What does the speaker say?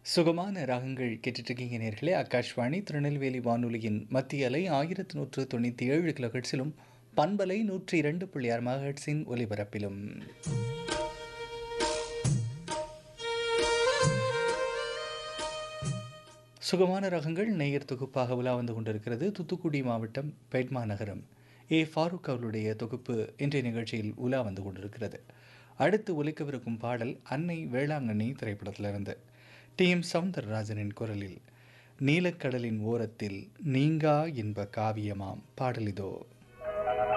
சுகமான ராகங்கள் கேட்டுட்ருக்கீங்க நேர்களே ஆகாஷ்வாணி திருநெல்வேலி வானொலியின் மத்திய அலை ஆயிரத்தி நூற்று தொண்ணூற்றி ஏழு கிலோஹெட்ஸிலும் பண்பலை நூற்றி இரண்டு புள்ளி ஆறு மகட்ஸின் ஒலிபரப்பிலும் சுகமான ரகங்கள் நேயர் தொகுப்பாக உலா வந்து கொண்டிருக்கிறது தூத்துக்குடி மாவட்டம் பெட்மா நகரம் ஏ ஃபாரூக் அவர்களுடைய தொகுப்பு இன்றைய நிகழ்ச்சியில் உலா வந்து கொண்டிருக்கிறது அடுத்து ஒலிக்கவிருக்கும் பாடல் அன்னை வேளாங்கண்ணி திரைப்படத்திலிருந்து டி எம் சவுந்தரராஜனின் குரலில் நீலக்கடலின் ஓரத்தில் நீங்கா இன்ப காவியமாம் பாடலிதோ